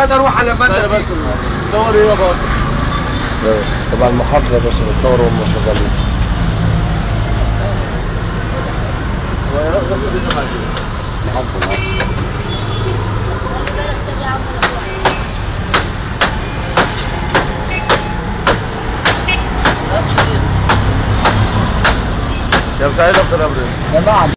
الواد اروح على مدى بس صور ايه يا بابا تبع المحافظة يا باشا بتصوروا وهم شغالين محافظة محافظة يا بتاع ايه دكتور ابراهيم جماعة